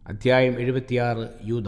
അധ്യായം എഴുപത്തിയാറ് യൂത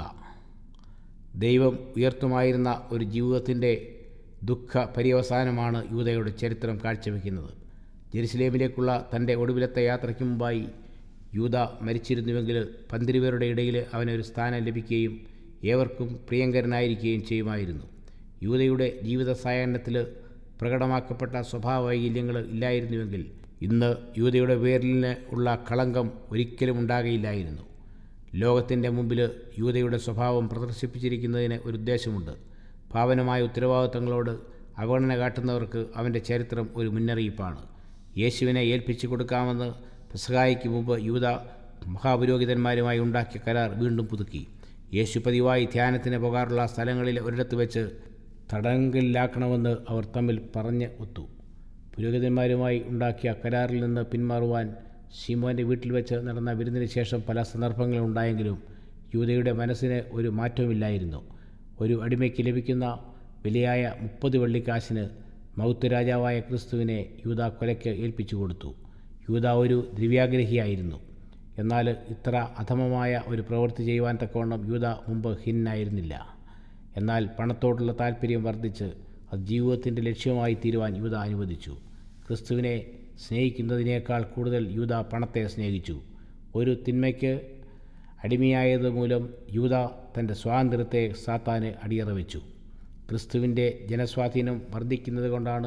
ദൈവം ഉയർത്തുമായിരുന്ന ഒരു ജീവിതത്തിൻ്റെ ദുഃഖ പര്യവസാനമാണ് യൂതയുടെ ചരിത്രം കാഴ്ചവെക്കുന്നത് ജെറുസലേമിലേക്കുള്ള തൻ്റെ ഒടുവിലത്തെ യാത്രയ്ക്ക് മുമ്പായി യൂത മരിച്ചിരുന്നുവെങ്കിൽ പന്തിരുവരുടെ ഇടയിൽ അവനൊരു സ്ഥാനം ലഭിക്കുകയും ഏവർക്കും പ്രിയങ്കരനായിരിക്കുകയും ചെയ്യുമായിരുന്നു യൂതയുടെ ജീവിത സായാഹ്നത്തിൽ പ്രകടമാക്കപ്പെട്ട സ്വഭാവ വൈകല്യങ്ങൾ ഇല്ലായിരുന്നുവെങ്കിൽ ഇന്ന് യൂതയുടെ പേരിന് ഉള്ള കളങ്കം ഒരിക്കലും ഉണ്ടാകയില്ലായിരുന്നു ലോകത്തിൻ്റെ മുമ്പിൽ യൂതയുടെ സ്വഭാവം പ്രദർശിപ്പിച്ചിരിക്കുന്നതിന് ഒരു ഉദ്ദേശമുണ്ട് പാവനമായ ഉത്തരവാദിത്തങ്ങളോട് അവഗണന കാട്ടുന്നവർക്ക് അവൻ്റെ ചരിത്രം ഒരു മുന്നറിയിപ്പാണ് യേശുവിനെ ഏൽപ്പിച്ചു കൊടുക്കാമെന്ന് പെസഹായിക്ക് മുമ്പ് യൂത മഹാപുരോഹിതന്മാരുമായി ഉണ്ടാക്കിയ കരാർ വീണ്ടും പുതുക്കി യേശു പതിവായി ധ്യാനത്തിന് പോകാറുള്ള സ്ഥലങ്ങളിൽ ഒരിടത്ത് വെച്ച് തടങ്കലിലാക്കണമെന്ന് അവർ തമ്മിൽ പറഞ്ഞ് ഒത്തു പുരോഹിതന്മാരുമായി ഉണ്ടാക്കിയ കരാറിൽ നിന്ന് പിന്മാറുവാൻ ഷിമോൻ്റെ വീട്ടിൽ വെച്ച് നടന്ന വിരുന്നിന് ശേഷം പല സന്ദർഭങ്ങളും ഉണ്ടായെങ്കിലും യൂതയുടെ മനസ്സിന് ഒരു മാറ്റവുമില്ലായിരുന്നു ഒരു അടിമയ്ക്ക് ലഭിക്കുന്ന വിലയായ മുപ്പത് വെള്ളിക്കാശിന് മൗത്ത് രാജാവായ ക്രിസ്തുവിനെ യൂത കൊലയ്ക്ക് ഏൽപ്പിച്ചു കൊടുത്തു യൂത ഒരു ദ്രവ്യാഗ്രഹിയായിരുന്നു എന്നാൽ ഇത്ര അധമമായ ഒരു പ്രവൃത്തി ചെയ്യുവാൻ തക്കവണ്ണം യൂത മുമ്പ് ഹിന്നായിരുന്നില്ല എന്നാൽ പണത്തോടുള്ള താല്പര്യം വർദ്ധിച്ച് അത് ജീവിതത്തിൻ്റെ ലക്ഷ്യമായി തീരുവാൻ യൂത അനുവദിച്ചു ക്രിസ്തുവിനെ സ്നേഹിക്കുന്നതിനേക്കാൾ കൂടുതൽ യൂത പണത്തെ സ്നേഹിച്ചു ഒരു തിന്മയ്ക്ക് അടിമയായത് മൂലം യൂത തൻ്റെ സ്വാതന്ത്ര്യത്തെ സാത്താന് അടിയറ വെച്ചു ക്രിസ്തുവിൻ്റെ ജനസ്വാധീനം വർദ്ധിക്കുന്നത് കൊണ്ടാണ്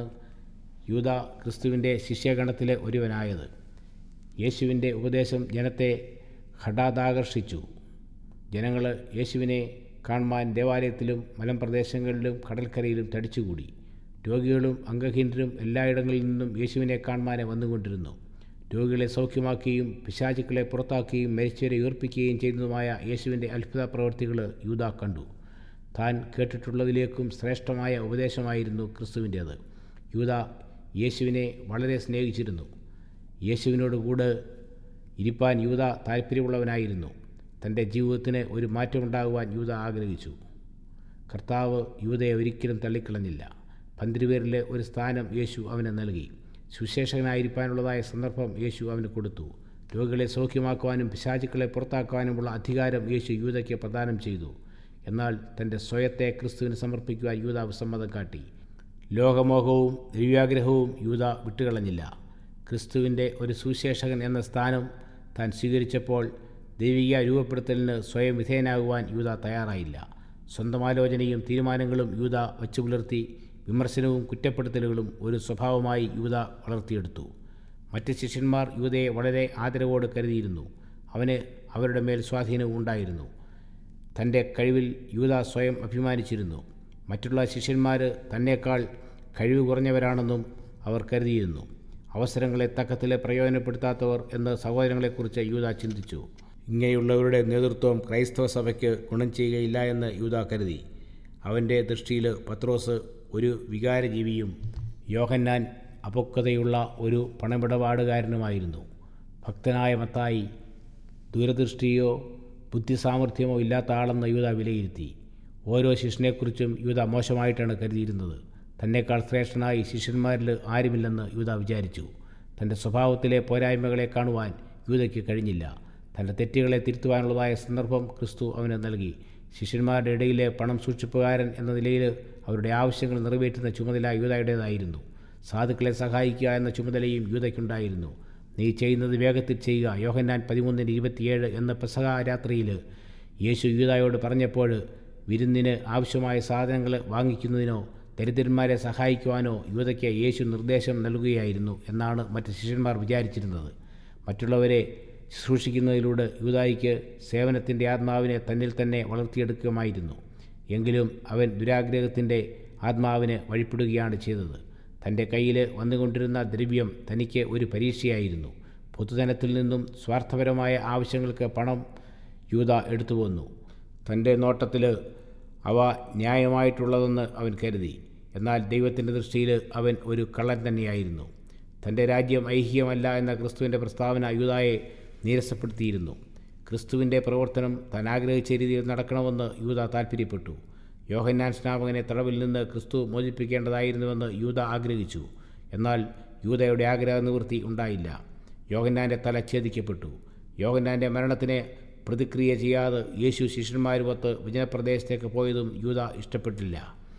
യൂത ക്രിസ്തുവിൻ്റെ ശിഷ്യഗണത്തിലെ ഒരുവനായത് യേശുവിൻ്റെ ഉപദേശം ജനത്തെ ഹഠാതാകർഷിച്ചു ജനങ്ങൾ യേശുവിനെ കാണുവാൻ ദേവാലയത്തിലും മലമ്പ്രദേശങ്ങളിലും കടൽക്കരയിലും തടിച്ചുകൂടി രോഗികളും അംഗഹീനരും എല്ലായിടങ്ങളിൽ നിന്നും യേശുവിനെ കാണുവാനെ വന്നുകൊണ്ടിരുന്നു രോഗികളെ സൗഖ്യമാക്കുകയും പിശാചുക്കളെ പുറത്താക്കുകയും മരിച്ചവരെ ഉയർപ്പിക്കുകയും ചെയ്യുന്നതുമായ യേശുവിൻ്റെ അത്ഭുത പ്രവൃത്തികൾ യൂത കണ്ടു താൻ കേട്ടിട്ടുള്ളതിലേക്കും ശ്രേഷ്ഠമായ ഉപദേശമായിരുന്നു ക്രിസ്തുവിൻ്റേത് യൂത യേശുവിനെ വളരെ സ്നേഹിച്ചിരുന്നു യേശുവിനോട് കൂടെ ഇരിപ്പാൻ യൂത താല്പര്യമുള്ളവനായിരുന്നു തൻ്റെ ജീവിതത്തിന് ഒരു മാറ്റമുണ്ടാകുവാൻ യൂത ആഗ്രഹിച്ചു കർത്താവ് യൂതയെ ഒരിക്കലും തള്ളിക്കളഞ്ഞില്ല പന്തിരുപേരിലെ ഒരു സ്ഥാനം യേശു അവന് നൽകി സുശേഷകനായിരിക്കാനുള്ളതായ സന്ദർഭം യേശു അവന് കൊടുത്തു രോഗികളെ സൗഖ്യമാക്കുവാനും പിശാചുക്കളെ പുറത്താക്കുവാനുമുള്ള അധികാരം യേശു യൂതയ്ക്ക് പ്രദാനം ചെയ്തു എന്നാൽ തൻ്റെ സ്വയത്തെ ക്രിസ്തുവിന് സമർപ്പിക്കുവാൻ യൂത വിസമ്മതം കാട്ടി ലോകമോഹവും ദിവ്യാഗ്രഹവും യൂത വിട്ടുകളഞ്ഞില്ല ക്രിസ്തുവിൻ്റെ ഒരു സുശേഷകൻ എന്ന സ്ഥാനം താൻ സ്വീകരിച്ചപ്പോൾ ദൈവിക രൂപപ്പെടുത്തലിന് സ്വയം വിധേയനാകുവാൻ യൂത തയ്യാറായില്ല സ്വന്തം ആലോചനയും തീരുമാനങ്ങളും യൂത വച്ചു പുലർത്തി വിമർശനവും കുറ്റപ്പെടുത്തലുകളും ഒരു സ്വഭാവമായി യൂത വളർത്തിയെടുത്തു മറ്റ് ശിഷ്യന്മാർ യൂതയെ വളരെ ആദരവോട് കരുതിയിരുന്നു അവന് അവരുടെ മേൽ സ്വാധീനവും ഉണ്ടായിരുന്നു തൻ്റെ കഴിവിൽ യൂത സ്വയം അഭിമാനിച്ചിരുന്നു മറ്റുള്ള ശിഷ്യന്മാർ തന്നേക്കാൾ കഴിവ് കുറഞ്ഞവരാണെന്നും അവർ കരുതിയിരുന്നു അവസരങ്ങളെ തക്കത്തിൽ പ്രയോജനപ്പെടുത്താത്തവർ എന്ന് സഹോദരങ്ങളെക്കുറിച്ച് യൂത ചിന്തിച്ചു ഇങ്ങനെയുള്ളവരുടെ നേതൃത്വം ക്രൈസ്തവ സഭയ്ക്ക് ഗുണം ചെയ്യുകയില്ല എന്ന് യൂത കരുതി അവൻ്റെ ദൃഷ്ടിയിൽ പത്രോസ് ഒരു വികാരജീവിയും യോഹന്നാൻ അപക്വതയുള്ള ഒരു പണമിടപാടുകാരനുമായിരുന്നു ഭക്തനായ മത്തായി ദൂരദൃഷ്ടിയോ ബുദ്ധിസാമർഥ്യമോ ഇല്ലാത്ത ആളെന്ന് യൂത വിലയിരുത്തി ഓരോ ശിഷ്യനെക്കുറിച്ചും യൂത മോശമായിട്ടാണ് കരുതിയിരുന്നത് തന്നെക്കാൾ ശ്രേഷ്ഠനായി ശിഷ്യന്മാരിൽ ആരുമില്ലെന്ന് യൂത വിചാരിച്ചു തൻ്റെ സ്വഭാവത്തിലെ പോരായ്മകളെ കാണുവാൻ യൂതയ്ക്ക് കഴിഞ്ഞില്ല തൻ്റെ തെറ്റുകളെ തിരുത്തുവാനുള്ളതായ സന്ദർഭം ക്രിസ്തു അവന് നൽകി ശിഷ്യന്മാരുടെ ഇടയിലെ പണം സൂക്ഷിപ്പുകാരൻ എന്ന നിലയിൽ അവരുടെ ആവശ്യങ്ങൾ നിറവേറ്റുന്ന ചുമതല യൂതയുടേതായിരുന്നു സാധുക്കളെ സഹായിക്കുക എന്ന ചുമതലയും യൂതയ്ക്കുണ്ടായിരുന്നു നീ ചെയ്യുന്നത് വേഗത്തിൽ ചെയ്യുക യോഹന്നാൻ പതിമൂന്നിന് ഇരുപത്തിയേഴ് എന്ന പെസഹ രാത്രിയിൽ യേശു യൂതായോട് പറഞ്ഞപ്പോൾ വിരുന്നിന് ആവശ്യമായ സാധനങ്ങൾ വാങ്ങിക്കുന്നതിനോ ദരിദ്രന്മാരെ സഹായിക്കുവാനോ യൂതയ്ക്ക് യേശു നിർദ്ദേശം നൽകുകയായിരുന്നു എന്നാണ് മറ്റ് ശിഷ്യന്മാർ വിചാരിച്ചിരുന്നത് മറ്റുള്ളവരെ ശുശ്രൂഷിക്കുന്നതിലൂടെ യൂതായിക്ക് സേവനത്തിൻ്റെ ആത്മാവിനെ തന്നിൽ തന്നെ വളർത്തിയെടുക്കുമായിരുന്നു എങ്കിലും അവൻ ദുരാഗ്രഹത്തിൻ്റെ ആത്മാവിന് വഴിപ്പെടുകയാണ് ചെയ്തത് തൻ്റെ കയ്യിൽ വന്നുകൊണ്ടിരുന്ന ദ്രവ്യം തനിക്ക് ഒരു പരീക്ഷയായിരുന്നു പൊതുധനത്തിൽ നിന്നും സ്വാർത്ഥപരമായ ആവശ്യങ്ങൾക്ക് പണം യൂത എടുത്തു വന്നു തൻ്റെ നോട്ടത്തിൽ അവ ന്യായമായിട്ടുള്ളതെന്ന് അവൻ കരുതി എന്നാൽ ദൈവത്തിൻ്റെ ദൃഷ്ടിയിൽ അവൻ ഒരു കള്ളൻ തന്നെയായിരുന്നു തൻ്റെ രാജ്യം ഐഹികമല്ല എന്ന ക്രിസ്തുവിൻ്റെ പ്രസ്താവന യൂതായെ നീരസപ്പെടുത്തിയിരുന്നു ക്രിസ്തുവിൻ്റെ പ്രവർത്തനം താൻ ആഗ്രഹിച്ച രീതിയിൽ നടക്കണമെന്ന് യൂത താൽപ്പര്യപ്പെട്ടു യോഹന്നാൻ സ്നാപകനെ തടവിൽ നിന്ന് ക്രിസ്തു മോചിപ്പിക്കേണ്ടതായിരുന്നുവെന്ന് യൂത ആഗ്രഹിച്ചു എന്നാൽ യൂതയുടെ ആഗ്രഹ നിവൃത്തി ഉണ്ടായില്ല യോഹന്നാൻ്റെ തല ഛേദിക്കപ്പെട്ടു യോഹന്നാൻ്റെ മരണത്തിന് പ്രതിക്രിയ ചെയ്യാതെ യേശു ശിഷ്യന്മാരുമൊത്ത് വിജനപ്രദേശത്തേക്ക് പോയതും യൂത ഇഷ്ടപ്പെട്ടില്ല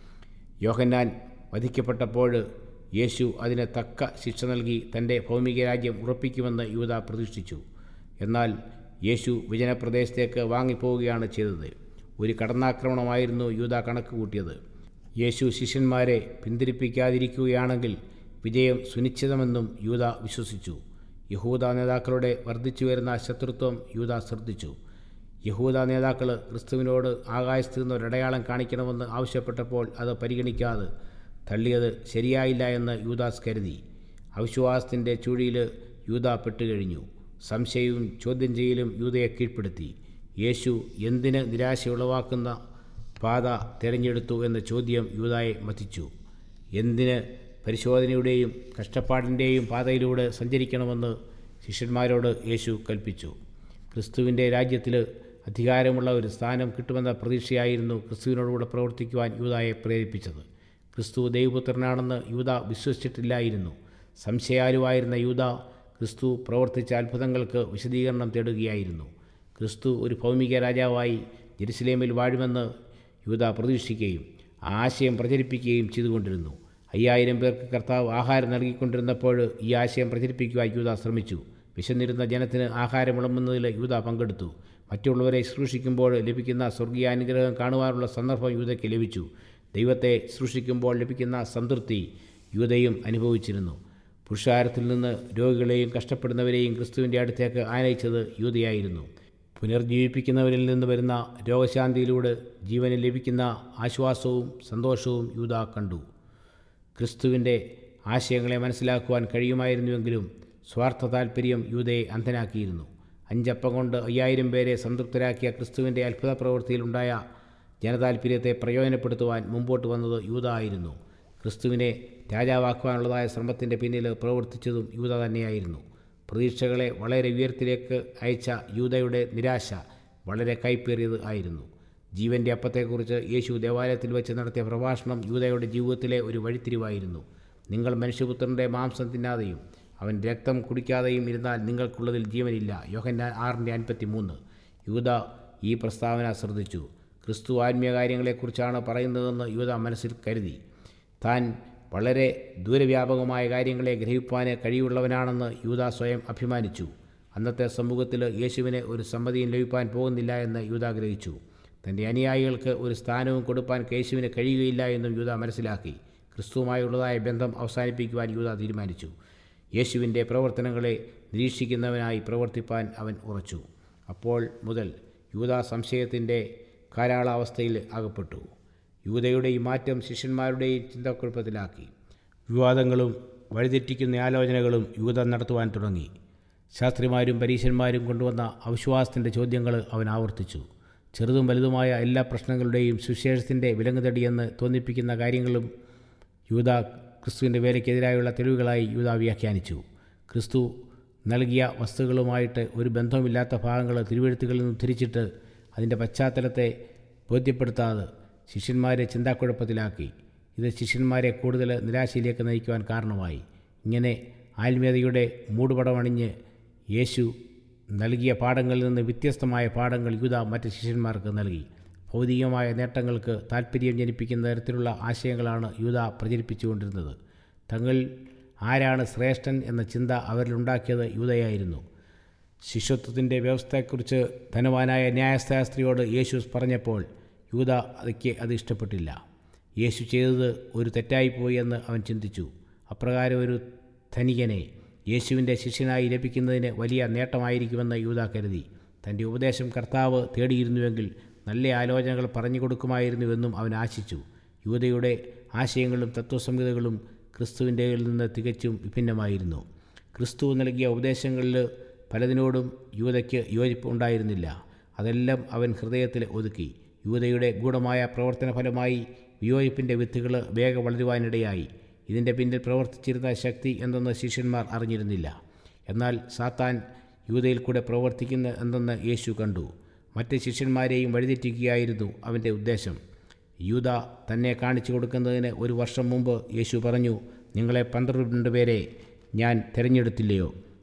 യോഹന്നാൻ വധിക്കപ്പെട്ടപ്പോൾ യേശു അതിന് തക്ക ശിക്ഷ നൽകി തൻ്റെ ഭൗമിക രാജ്യം ഉറപ്പിക്കുമെന്ന് യൂത പ്രതീക്ഷിച്ചു എന്നാൽ യേശു വിജനപ്രദേശത്തേക്ക് വാങ്ങിപ്പോവുകയാണ് ചെയ്തത് ഒരു കടന്നാക്രമണമായിരുന്നു യൂത കണക്ക് കൂട്ടിയത് യേശു ശിഷ്യന്മാരെ പിന്തിരിപ്പിക്കാതിരിക്കുകയാണെങ്കിൽ വിജയം സുനിശ്ചിതമെന്നും യൂത വിശ്വസിച്ചു യഹൂദ നേതാക്കളുടെ വർദ്ധിച്ചു വരുന്ന ശത്രുത്വം യൂത ശ്രദ്ധിച്ചു യഹൂദ നേതാക്കൾ ക്രിസ്തുവിനോട് ആകാശത്ത് നിന്ന് ഒരടയാളം കാണിക്കണമെന്ന് ആവശ്യപ്പെട്ടപ്പോൾ അത് പരിഗണിക്കാതെ തള്ളിയത് ശരിയായില്ല എന്ന് യൂദാസ് കരുതി അവിശ്വാസത്തിൻ്റെ ചുഴിയിൽ യൂത പെട്ടുകഴിഞ്ഞു സംശയവും ചോദ്യം ചെയ്യലും യൂതയെ കീഴ്പ്പെടുത്തി യേശു എന്തിന് നിരാശ ഉളവാക്കുന്ന പാത തിരഞ്ഞെടുത്തു എന്ന ചോദ്യം യൂതായെ മതിച്ചു എന്തിന് പരിശോധനയുടെയും കഷ്ടപ്പാടിൻ്റെയും പാതയിലൂടെ സഞ്ചരിക്കണമെന്ന് ശിഷ്യന്മാരോട് യേശു കൽപ്പിച്ചു ക്രിസ്തുവിൻ്റെ രാജ്യത്തിൽ അധികാരമുള്ള ഒരു സ്ഥാനം കിട്ടുമെന്ന പ്രതീക്ഷയായിരുന്നു ക്രിസ്തുവിനോടുകൂടെ പ്രവർത്തിക്കുവാൻ യൂതായെ പ്രേരിപ്പിച്ചത് ക്രിസ്തു ദൈവപുത്രനാണെന്ന് യൂത വിശ്വസിച്ചിട്ടില്ലായിരുന്നു സംശയാലുവായിരുന്ന യൂത ക്രിസ്തു പ്രവർത്തിച്ച അത്ഭുതങ്ങൾക്ക് വിശദീകരണം തേടുകയായിരുന്നു ക്രിസ്തു ഒരു ഭൗമിക രാജാവായി ജെറുസലേമിൽ വാഴുമെന്ന് യൂത പ്രതീക്ഷിക്കുകയും ആ ആശയം പ്രചരിപ്പിക്കുകയും ചെയ്തുകൊണ്ടിരുന്നു അയ്യായിരം പേർക്ക് കർത്താവ് ആഹാരം നൽകിക്കൊണ്ടിരുന്നപ്പോൾ ഈ ആശയം പ്രചരിപ്പിക്കുവാൻ യൂത ശ്രമിച്ചു വിശന്നിരുന്ന ജനത്തിന് ആഹാരം വിളമ്പുന്നതിൽ യൂത പങ്കെടുത്തു മറ്റുള്ളവരെ ശുശ്രൂഷിക്കുമ്പോൾ ലഭിക്കുന്ന സ്വർഗീയാനുഗ്രഹം കാണുവാനുള്ള സന്ദർഭം യൂതയ്ക്ക് ലഭിച്ചു ദൈവത്തെ ശുശ്രൂഷിക്കുമ്പോൾ ലഭിക്കുന്ന സംതൃപ്തി യൂതയും അനുഭവിച്ചിരുന്നു പുരുഷാരത്തിൽ നിന്ന് രോഗികളെയും കഷ്ടപ്പെടുന്നവരെയും ക്രിസ്തുവിൻ്റെ അടുത്തേക്ക് ആനയിച്ചത് യൂതയായിരുന്നു പുനർജീവിപ്പിക്കുന്നവരിൽ നിന്ന് വരുന്ന രോഗശാന്തിയിലൂടെ ജീവന് ലഭിക്കുന്ന ആശ്വാസവും സന്തോഷവും യൂത കണ്ടു ക്രിസ്തുവിൻ്റെ ആശയങ്ങളെ മനസ്സിലാക്കുവാൻ കഴിയുമായിരുന്നുവെങ്കിലും സ്വാർത്ഥ താൽപ്പര്യം യൂതയെ അന്ധനാക്കിയിരുന്നു അഞ്ചപ്പം കൊണ്ട് അയ്യായിരം പേരെ സംതൃപ്തരാക്കിയ ക്രിസ്തുവിൻ്റെ അത്ഭുത പ്രവൃത്തിയിലുണ്ടായ ജനതാൽപര്യത്തെ പ്രയോജനപ്പെടുത്തുവാൻ മുമ്പോട്ട് വന്നത് യൂത ആയിരുന്നു ക്രിസ്തുവിനെ രാജാവാക്കുവാനുള്ളതായ ശ്രമത്തിൻ്റെ പിന്നിൽ പ്രവർത്തിച്ചതും യൂത തന്നെയായിരുന്നു പ്രതീക്ഷകളെ വളരെ ഉയരത്തിലേക്ക് അയച്ച യൂതയുടെ നിരാശ വളരെ കൈപ്പേറിയത് ആയിരുന്നു ജീവൻ്റെ അപ്പത്തെക്കുറിച്ച് യേശു ദേവാലയത്തിൽ വെച്ച് നടത്തിയ പ്രഭാഷണം യൂതയുടെ ജീവിതത്തിലെ ഒരു വഴിത്തിരിവായിരുന്നു നിങ്ങൾ മനുഷ്യപുത്രൻ്റെ മാംസം തിന്നാതെയും അവൻ രക്തം കുടിക്കാതെയും ഇരുന്നാൽ നിങ്ങൾക്കുള്ളതിൽ ജീവനില്ല യോഹന്നാൻ ആറിൻ്റെ അൻപത്തി മൂന്ന് യൂത ഈ പ്രസ്താവന ശ്രദ്ധിച്ചു ക്രിസ്തു ആത്മീയ കാര്യങ്ങളെക്കുറിച്ചാണ് പറയുന്നതെന്ന് യൂത മനസ്സിൽ കരുതി താൻ വളരെ ദൂരവ്യാപകമായ കാര്യങ്ങളെ ഗ്രഹിപ്പാൻ കഴിവുള്ളവനാണെന്ന് യൂത സ്വയം അഭിമാനിച്ചു അന്നത്തെ സമൂഹത്തിൽ യേശുവിന് ഒരു സമ്മതിയും ലഭിക്കാൻ പോകുന്നില്ല എന്ന് യൂത ഗ്രഹിച്ചു തൻ്റെ അനുയായികൾക്ക് ഒരു സ്ഥാനവും കൊടുപ്പാൻ യേശുവിന് കഴിയുകയില്ല എന്നും യൂത മനസ്സിലാക്കി ക്രിസ്തുവുമായുള്ളതായ ബന്ധം അവസാനിപ്പിക്കുവാൻ യൂത തീരുമാനിച്ചു യേശുവിൻ്റെ പ്രവർത്തനങ്ങളെ നിരീക്ഷിക്കുന്നവനായി പ്രവർത്തിപ്പാൻ അവൻ ഉറച്ചു അപ്പോൾ മുതൽ യൂത സംശയത്തിൻ്റെ കാരാളാവസ്ഥയിൽ അകപ്പെട്ടു യൂതയുടെ ഈ മാറ്റം ശിഷ്യന്മാരുടെയും ചിന്തക്കുഴപ്പത്തിലാക്കി വിവാദങ്ങളും വഴിതെറ്റിക്കുന്ന ആലോചനകളും യൂത നടത്തുവാൻ തുടങ്ങി ശാസ്ത്രിമാരും പരീശന്മാരും കൊണ്ടുവന്ന അവിശ്വാസത്തിൻ്റെ ചോദ്യങ്ങൾ അവൻ ആവർത്തിച്ചു ചെറുതും വലുതുമായ എല്ലാ പ്രശ്നങ്ങളുടെയും സുവിശേഷത്തിൻ്റെ വിലങ്ങുതടിയെന്ന് തോന്നിപ്പിക്കുന്ന കാര്യങ്ങളും യൂത ക്രിസ്തുവിൻ്റെ വേലയ്ക്കെതിരായുള്ള തെളിവുകളായി യൂത വ്യാഖ്യാനിച്ചു ക്രിസ്തു നൽകിയ വസ്തുക്കളുമായിട്ട് ഒരു ബന്ധവുമില്ലാത്ത ഭാഗങ്ങൾ തിരുവെഴുത്തുകളിൽ നിന്ന് തിരിച്ചിട്ട് അതിൻ്റെ പശ്ചാത്തലത്തെ ബോധ്യപ്പെടുത്താതെ ശിഷ്യന്മാരെ ചിന്താക്കുഴപ്പത്തിലാക്കി ഇത് ശിഷ്യന്മാരെ കൂടുതൽ നിരാശയിലേക്ക് നയിക്കുവാൻ കാരണമായി ഇങ്ങനെ ആത്മീയതയുടെ മൂടുപടമണിഞ്ഞ് യേശു നൽകിയ പാഠങ്ങളിൽ നിന്ന് വ്യത്യസ്തമായ പാഠങ്ങൾ യൂത മറ്റ് ശിഷ്യന്മാർക്ക് നൽകി ഭൗതികമായ നേട്ടങ്ങൾക്ക് താല്പര്യം ജനിപ്പിക്കുന്ന തരത്തിലുള്ള ആശയങ്ങളാണ് യൂത പ്രചരിപ്പിച്ചുകൊണ്ടിരുന്നത് തങ്ങൾ ആരാണ് ശ്രേഷ്ഠൻ എന്ന ചിന്ത അവരിലുണ്ടാക്കിയത് യൂതയായിരുന്നു ശിഷ്യത്വത്തിൻ്റെ വ്യവസ്ഥയെക്കുറിച്ച് ധനവാനായ ന്യായശാസ്ത്രിയോട് യേശു പറഞ്ഞപ്പോൾ യൂത അതൊക്കെ അത് ഇഷ്ടപ്പെട്ടില്ല യേശു ചെയ്തത് ഒരു തെറ്റായിപ്പോയി എന്ന് അവൻ ചിന്തിച്ചു അപ്രകാരം ഒരു ധനികനെ യേശുവിൻ്റെ ശിഷ്യനായി ലഭിക്കുന്നതിന് വലിയ നേട്ടമായിരിക്കുമെന്ന് യൂത കരുതി തൻ്റെ ഉപദേശം കർത്താവ് തേടിയിരുന്നുവെങ്കിൽ നല്ല ആലോചനകൾ പറഞ്ഞു കൊടുക്കുമായിരുന്നുവെന്നും അവൻ ആശിച്ചു യൂതയുടെ ആശയങ്ങളും തത്വസംഹിതകളും ക്രിസ്തുവിൻ്റെയിൽ നിന്ന് തികച്ചും വിഭിന്നമായിരുന്നു ക്രിസ്തു നൽകിയ ഉപദേശങ്ങളിൽ പലതിനോടും യൂതയ്ക്ക് യോജിപ്പ് ഉണ്ടായിരുന്നില്ല അതെല്ലാം അവൻ ഹൃദയത്തിൽ ഒതുക്കി യൂതയുടെ ഗൂഢമായ പ്രവർത്തന ഫലമായി വിയോജിപ്പിൻ്റെ വിത്തുകൾ വേഗം വളരുവാനിടയായി ഇതിൻ്റെ പിന്നിൽ പ്രവർത്തിച്ചിരുന്ന ശക്തി എന്തെന്ന് ശിഷ്യന്മാർ അറിഞ്ഞിരുന്നില്ല എന്നാൽ സാത്താൻ യൂതയിൽ കൂടെ പ്രവർത്തിക്കുന്ന എന്തെന്ന് യേശു കണ്ടു മറ്റ് ശിഷ്യന്മാരെയും വഴിതെറ്റിക്കുകയായിരുന്നു അവൻ്റെ ഉദ്ദേശം യൂത തന്നെ കാണിച്ചു കൊടുക്കുന്നതിന് ഒരു വർഷം മുമ്പ് യേശു പറഞ്ഞു നിങ്ങളെ പന്ത്രണ്ട് പേരെ ഞാൻ തിരഞ്ഞെടുത്തില്ലയോ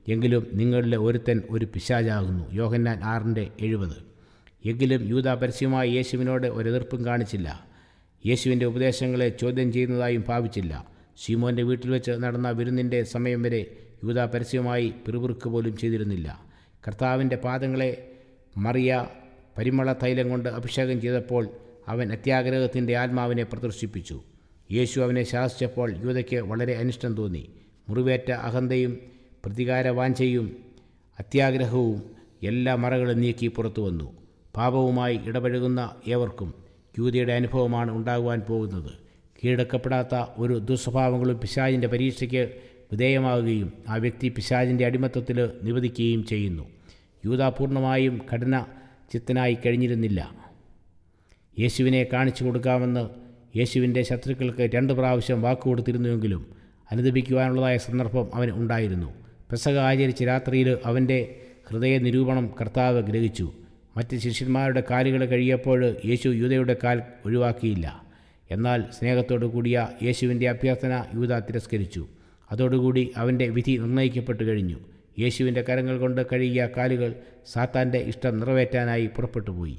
എങ്കിലും നിങ്ങളിലെ ഒരുത്തൻ ഒരു പിശാചാകുന്നു യോഹന്നാൻ ആറിൻ്റെ എഴുപത് എങ്കിലും യൂത പരസ്യമായി യേശുവിനോട് ഒരു എതിർപ്പും കാണിച്ചില്ല യേശുവിൻ്റെ ഉപദേശങ്ങളെ ചോദ്യം ചെയ്യുന്നതായും ഭാവിച്ചില്ല ശീമോൻ്റെ വീട്ടിൽ വെച്ച് നടന്ന വിരുന്നിൻ്റെ സമയം വരെ യൂത പരസ്യമായി പിറുപിറുക്ക് പോലും ചെയ്തിരുന്നില്ല കർത്താവിൻ്റെ പാദങ്ങളെ മറിയ പരിമള തൈലം കൊണ്ട് അഭിഷേകം ചെയ്തപ്പോൾ അവൻ അത്യാഗ്രഹത്തിൻ്റെ ആത്മാവിനെ പ്രദർശിപ്പിച്ചു യേശു അവനെ ശാസിച്ചപ്പോൾ യൂതയ്ക്ക് വളരെ അനിഷ്ടം തോന്നി മുറിവേറ്റ അഹന്തയും പ്രതികാരവാഞ്ചയും അത്യാഗ്രഹവും എല്ലാ മറകളും നീക്കി പുറത്തു വന്നു പാപവുമായി ഇടപഴകുന്ന ഏവർക്കും യൂതയുടെ അനുഭവമാണ് ഉണ്ടാകുവാൻ പോകുന്നത് കീഴടക്കപ്പെടാത്ത ഒരു ദുസ്വഭാവങ്ങളും പിശാചിൻ്റെ പരീക്ഷയ്ക്ക് വിധേയമാവുകയും ആ വ്യക്തി പിശാചിൻ്റെ അടിമത്തത്തിൽ നിവദിക്കുകയും ചെയ്യുന്നു യൂത പൂർണ്ണമായും കഠിന ചിത്തനായി കഴിഞ്ഞിരുന്നില്ല യേശുവിനെ കാണിച്ചു കൊടുക്കാമെന്ന് യേശുവിൻ്റെ ശത്രുക്കൾക്ക് രണ്ട് പ്രാവശ്യം വാക്കുകൊടുത്തിരുന്നുവെങ്കിലും അനുദപിക്കുവാനുള്ളതായ സന്ദർഭം അവന് ഉണ്ടായിരുന്നു പെസക ആചരിച്ച രാത്രിയിൽ അവൻ്റെ ഹൃദയ നിരൂപണം കർത്താവ് ഗ്രഹിച്ചു മറ്റ് ശിഷ്യന്മാരുടെ കാലുകൾ കഴിയപ്പോൾ യേശു യൂതയുടെ കാൽ ഒഴിവാക്കിയില്ല എന്നാൽ സ്നേഹത്തോടു കൂടിയ യേശുവിൻ്റെ അഭ്യർത്ഥന യൂത തിരസ്കരിച്ചു അതോടുകൂടി അവൻ്റെ വിധി നിർണ്ണയിക്കപ്പെട്ടു കഴിഞ്ഞു യേശുവിൻ്റെ കരങ്ങൾ കൊണ്ട് കഴുകിയ കാലുകൾ സാത്താൻ്റെ ഇഷ്ടം നിറവേറ്റാനായി പുറപ്പെട്ടുപോയി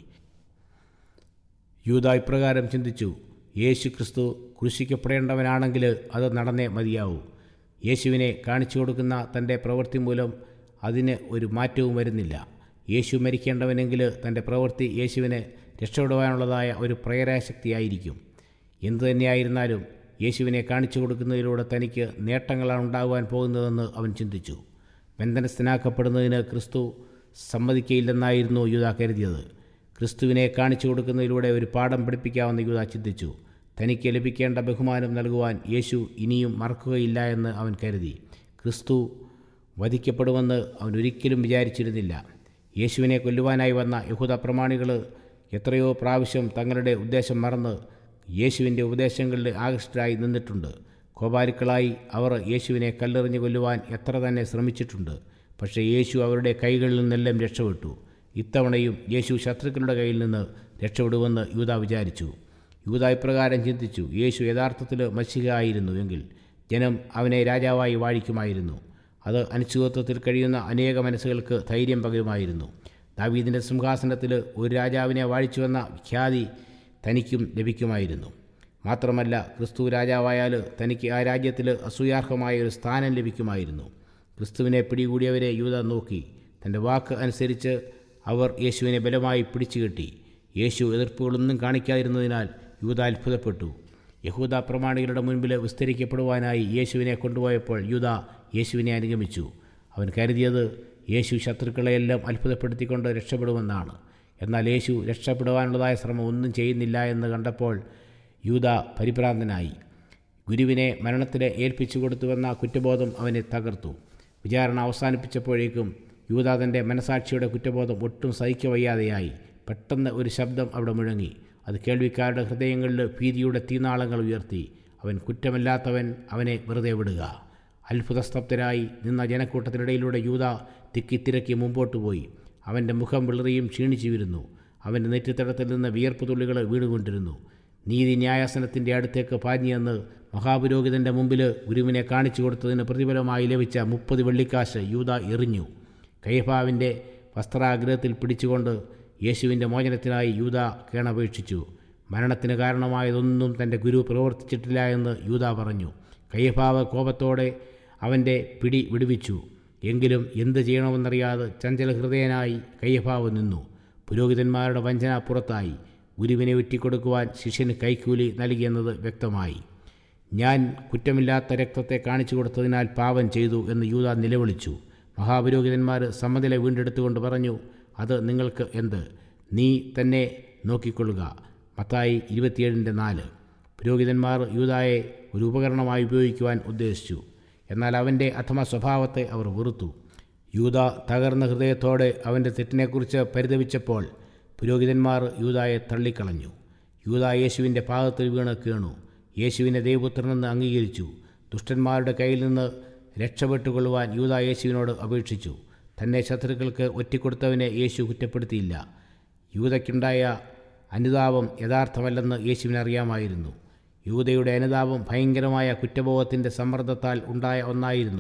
യൂത ഇപ്രകാരം ചിന്തിച്ചു യേശു ക്രിസ്തു ക്രൂശിക്കപ്പെടേണ്ടവനാണെങ്കിൽ അത് നടന്നേ മതിയാവൂ യേശുവിനെ കാണിച്ചു കൊടുക്കുന്ന തൻ്റെ പ്രവൃത്തി മൂലം അതിന് ഒരു മാറ്റവും വരുന്നില്ല യേശു മരിക്കേണ്ടവനെങ്കിൽ തൻ്റെ പ്രവൃത്തി യേശുവിനെ രക്ഷപ്പെടുവാനുള്ളതായ ഒരു പ്രേരാശക്തിയായിരിക്കും എന്തു തന്നെയായിരുന്നാലും യേശുവിനെ കാണിച്ചു കൊടുക്കുന്നതിലൂടെ തനിക്ക് നേട്ടങ്ങളാണ് ഉണ്ടാകുവാൻ പോകുന്നതെന്ന് അവൻ ചിന്തിച്ചു ബന്ധനസ്ഥനാക്കപ്പെടുന്നതിന് ക്രിസ്തു സമ്മതിക്കയില്ലെന്നായിരുന്നു യൂത കരുതിയത് ക്രിസ്തുവിനെ കാണിച്ചു കൊടുക്കുന്നതിലൂടെ ഒരു പാഠം പഠിപ്പിക്കാമെന്ന് യൂത ചിന്തിച്ചു തനിക്ക് ലഭിക്കേണ്ട ബഹുമാനം നൽകുവാൻ യേശു ഇനിയും മറക്കുകയില്ല എന്ന് അവൻ കരുതി ക്രിസ്തു വധിക്കപ്പെടുമെന്ന് അവൻ ഒരിക്കലും വിചാരിച്ചിരുന്നില്ല യേശുവിനെ കൊല്ലുവാനായി വന്ന യഹൂദ പ്രമാണികൾ എത്രയോ പ്രാവശ്യം തങ്ങളുടെ ഉദ്ദേശം മറന്ന് യേശുവിൻ്റെ ഉപദേശങ്ങളിൽ ആകൃഷ്ടരായി നിന്നിട്ടുണ്ട് കോപാലുക്കളായി അവർ യേശുവിനെ കല്ലെറിഞ്ഞ് കൊല്ലുവാൻ എത്ര തന്നെ ശ്രമിച്ചിട്ടുണ്ട് പക്ഷേ യേശു അവരുടെ കൈകളിൽ നിന്നെല്ലാം രക്ഷപ്പെട്ടു ഇത്തവണയും യേശു ശത്രുക്കളുടെ കയ്യിൽ നിന്ന് രക്ഷപ്പെടുമെന്ന് യൂത വിചാരിച്ചു യൂത ഇപ്രകാരം ചിന്തിച്ചു യേശു യഥാർത്ഥത്തിൽ മത്സ്യക ആയിരുന്നു എങ്കിൽ ജനം അവനെ രാജാവായി വാഴിക്കുമായിരുന്നു അത് അനിശ്ചിതത്വത്തിൽ കഴിയുന്ന അനേക മനസ്സുകൾക്ക് ധൈര്യം പകരുമായിരുന്നു ദാവീദിൻ്റെ സിംഹാസനത്തിൽ ഒരു രാജാവിനെ വാഴിച്ചുവെന്ന ഖ്യാതി തനിക്കും ലഭിക്കുമായിരുന്നു മാത്രമല്ല ക്രിസ്തു രാജാവായാൽ തനിക്ക് ആ രാജ്യത്തിൽ അസൂയാർഹമായ ഒരു സ്ഥാനം ലഭിക്കുമായിരുന്നു ക്രിസ്തുവിനെ പിടികൂടിയവരെ യൂത നോക്കി തൻ്റെ വാക്ക് അനുസരിച്ച് അവർ യേശുവിനെ ബലമായി പിടിച്ചുകെട്ടി യേശു എതിർപ്പുകളൊന്നും കാണിക്കാതിരുന്നതിനാൽ യൂത അത്ഭുതപ്പെട്ടു യഹൂദ പ്രമാണികളുടെ മുൻപിൽ വിസ്തരിക്കപ്പെടുവാനായി യേശുവിനെ കൊണ്ടുപോയപ്പോൾ യൂത യേശുവിനെ അനുഗമിച്ചു അവൻ കരുതിയത് യേശു ശത്രുക്കളെയെല്ലാം അത്ഭുതപ്പെടുത്തിക്കൊണ്ട് രക്ഷപ്പെടുമെന്നാണ് എന്നാൽ യേശു രക്ഷപ്പെടുവാനുള്ളതായ ശ്രമം ഒന്നും ചെയ്യുന്നില്ല എന്ന് കണ്ടപ്പോൾ യൂത പരിഭ്രാന്തനായി ഗുരുവിനെ മരണത്തിന് ഏൽപ്പിച്ചു കൊടുത്തുവെന്ന കുറ്റബോധം അവനെ തകർത്തു വിചാരണ അവസാനിപ്പിച്ചപ്പോഴേക്കും യൂത തൻ്റെ മനസാക്ഷിയുടെ കുറ്റബോധം ഒട്ടും സഹിക്കവയ്യാതെയായി പെട്ടെന്ന് ഒരു ശബ്ദം അവിടെ മുഴങ്ങി അത് കേൾവിക്കാരുടെ ഹൃദയങ്ങളിൽ ഭീതിയുടെ തീനാളങ്ങൾ ഉയർത്തി അവൻ കുറ്റമല്ലാത്തവൻ അവനെ വെറുതെ വിടുക അത്ഭുതസ്തബ്ധരായി നിന്ന ജനക്കൂട്ടത്തിനിടയിലൂടെ യൂത തിക്കിത്തിരക്കി മുമ്പോട്ട് പോയി അവൻ്റെ മുഖം വിളറിയും ക്ഷീണിച്ചു വരുന്നു അവൻ്റെ നെറ്റിത്തടത്തിൽ നിന്ന് വിയർപ്പ് തുള്ളികൾ വീണുകൊണ്ടിരുന്നു നീതി ന്യായാസനത്തിൻ്റെ അടുത്തേക്ക് പാഞ്ഞെന്ന് മഹാപുരോഹിതൻ്റെ മുമ്പിൽ ഗുരുവിനെ കാണിച്ചു കൊടുത്തതിന് പ്രതിഫലമായി ലഭിച്ച മുപ്പത് വെള്ളിക്കാശ് യൂത എറിഞ്ഞു കൈഫാവിൻ്റെ വസ്ത്രാഗ്രഹത്തിൽ പിടിച്ചുകൊണ്ട് യേശുവിൻ്റെ മോചനത്തിനായി യൂത കേണപേക്ഷിച്ചു മരണത്തിന് കാരണമായതൊന്നും തൻ്റെ ഗുരു പ്രവർത്തിച്ചിട്ടില്ല എന്ന് യൂത പറഞ്ഞു കയ്യഭാവ് കോപത്തോടെ അവൻ്റെ പിടി വിടുവിച്ചു എങ്കിലും എന്ത് ചെയ്യണമെന്നറിയാതെ ചഞ്ചല ഹൃദയനായി കയ്യഭാവ് നിന്നു പുരോഹിതന്മാരുടെ വഞ്ചന പുറത്തായി ഗുരുവിനെ ഒറ്റിക്കൊടുക്കുവാൻ ശിഷ്യന് കൈക്കൂലി നൽകിയെന്നത് വ്യക്തമായി ഞാൻ കുറ്റമില്ലാത്ത രക്തത്തെ കാണിച്ചു കൊടുത്തതിനാൽ പാപം ചെയ്തു എന്ന് യൂത നിലവിളിച്ചു മഹാപുരോഹിതന്മാർ സമ്മതിലെ വീണ്ടെടുത്തുകൊണ്ട് പറഞ്ഞു അത് നിങ്ങൾക്ക് എന്ത് നീ തന്നെ നോക്കിക്കൊള്ളുക മത്തായി ഇരുപത്തിയേഴിൻ്റെ നാല് പുരോഹിതന്മാർ യൂതായെ ഒരു ഉപകരണമായി ഉപയോഗിക്കുവാൻ ഉദ്ദേശിച്ചു എന്നാൽ അവൻ്റെ അധമ സ്വഭാവത്തെ അവർ വെറുത്തു യൂത തകർന്ന ഹൃദയത്തോടെ അവൻ്റെ തെറ്റിനെക്കുറിച്ച് പരിതപിച്ചപ്പോൾ പുരോഹിതന്മാർ യൂതായെ തള്ളിക്കളഞ്ഞു യൂത യേശുവിൻ്റെ പാദത്തിൽ വീണ് കീണു യേശുവിനെ ദൈവപുത്രനെന്ന് അംഗീകരിച്ചു ദുഷ്ടന്മാരുടെ കയ്യിൽ നിന്ന് രക്ഷപ്പെട്ടുകൊള്ളുവാൻ യൂത യേശുവിനോട് അപേക്ഷിച്ചു തന്നെ ശത്രുക്കൾക്ക് ഒറ്റിക്കൊടുത്തവനെ യേശു കുറ്റപ്പെടുത്തിയില്ല യൂതയ്ക്കുണ്ടായ അനുതാപം യഥാർത്ഥമല്ലെന്ന് യേശുവിനറിയാമായിരുന്നു യൂതയുടെ അനുതാപം ഭയങ്കരമായ കുറ്റബോധത്തിൻ്റെ സമ്മർദ്ദത്താൽ ഉണ്ടായ ഒന്നായിരുന്നു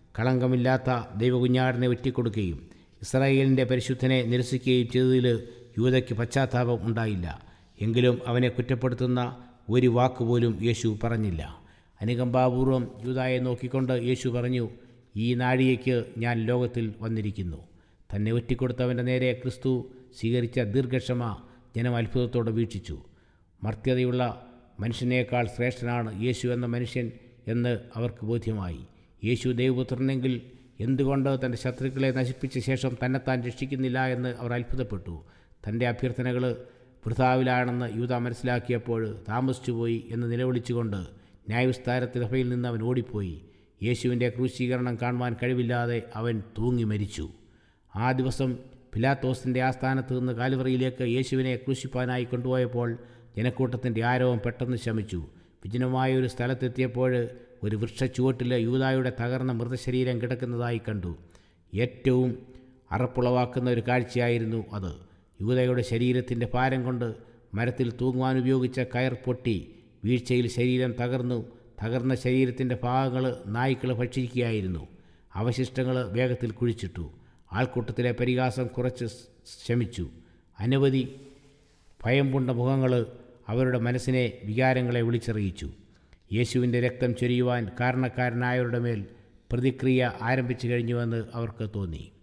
കളങ്കമില്ലാത്ത ദൈവകുഞ്ഞാടിനെ ഒറ്റിക്കൊടുക്കുകയും ഇസ്രായേലിൻ്റെ പരിശുദ്ധനെ നിരസിക്കുകയും ചെയ്തതിൽ യൂതയ്ക്ക് പശ്ചാത്താപം ഉണ്ടായില്ല എങ്കിലും അവനെ കുറ്റപ്പെടുത്തുന്ന ഒരു വാക്കുപോലും യേശു പറഞ്ഞില്ല അനുകമ്പാപൂർവം യൂതായെ നോക്കിക്കൊണ്ട് യേശു പറഞ്ഞു ഈ നാഴികയ്ക്ക് ഞാൻ ലോകത്തിൽ വന്നിരിക്കുന്നു തന്നെ ഒറ്റിക്കൊടുത്തവൻ്റെ നേരെ ക്രിസ്തു സ്വീകരിച്ച ദീർഘക്ഷമ ജനം അത്ഭുതത്തോടെ വീക്ഷിച്ചു മർത്യതയുള്ള മനുഷ്യനേക്കാൾ ശ്രേഷ്ഠനാണ് യേശു എന്ന മനുഷ്യൻ എന്ന് അവർക്ക് ബോധ്യമായി യേശു ദൈവപുത്രനെങ്കിൽ എന്തുകൊണ്ട് തൻ്റെ ശത്രുക്കളെ നശിപ്പിച്ച ശേഷം തന്നെത്താൻ രക്ഷിക്കുന്നില്ല എന്ന് അവർ അത്ഭുതപ്പെട്ടു തൻ്റെ അഭ്യർത്ഥനകൾ വൃഥാവിലാണെന്ന് യൂത മനസ്സിലാക്കിയപ്പോൾ താമസിച്ചുപോയി എന്ന് നിലവിളിച്ചുകൊണ്ട് ന്യായവിസ്താരത്തിൽ സഭയിൽ നിന്ന് അവൻ ഓടിപ്പോയി യേശുവിൻ്റെ ക്രൂശീകരണം കാണുവാൻ കഴിവില്ലാതെ അവൻ തൂങ്ങി മരിച്ചു ആ ദിവസം പിലാത്തോസിൻ്റെ ആസ്ഥാനത്ത് നിന്ന് കാലുവറിയിലേക്ക് യേശുവിനെ ക്രൂശിപ്പാനായി കൊണ്ടുപോയപ്പോൾ ജനക്കൂട്ടത്തിൻ്റെ ആരവം പെട്ടെന്ന് ശമിച്ചു വിജനമായ ഒരു സ്ഥലത്തെത്തിയപ്പോൾ ഒരു വൃക്ഷച്ചുവട്ടിൽ യൂതായുടെ തകർന്ന മൃതശരീരം കിടക്കുന്നതായി കണ്ടു ഏറ്റവും അറപ്പുളവാക്കുന്ന ഒരു കാഴ്ചയായിരുന്നു അത് യൂതയുടെ ശരീരത്തിൻ്റെ ഭാരം കൊണ്ട് മരത്തിൽ തൂങ്ങുവാൻ ഉപയോഗിച്ച കയർ പൊട്ടി വീഴ്ചയിൽ ശരീരം തകർന്നു തകർന്ന ശരീരത്തിൻ്റെ ഭാഗങ്ങൾ നായ്ക്കൾ ഭക്ഷിക്കുകയായിരുന്നു അവശിഷ്ടങ്ങൾ വേഗത്തിൽ കുഴിച്ചിട്ടു ആൾക്കൂട്ടത്തിലെ പരിഹാസം കുറച്ച് ശമിച്ചു അനവധി ഭയം പൂണ്ട മുഖങ്ങൾ അവരുടെ മനസ്സിനെ വികാരങ്ങളെ വിളിച്ചറിയിച്ചു യേശുവിൻ്റെ രക്തം ചൊരിയുവാൻ കാരണക്കാരനായവരുടെ മേൽ പ്രതിക്രിയ ആരംഭിച്ചു കഴിഞ്ഞുവെന്ന് അവർക്ക് തോന്നി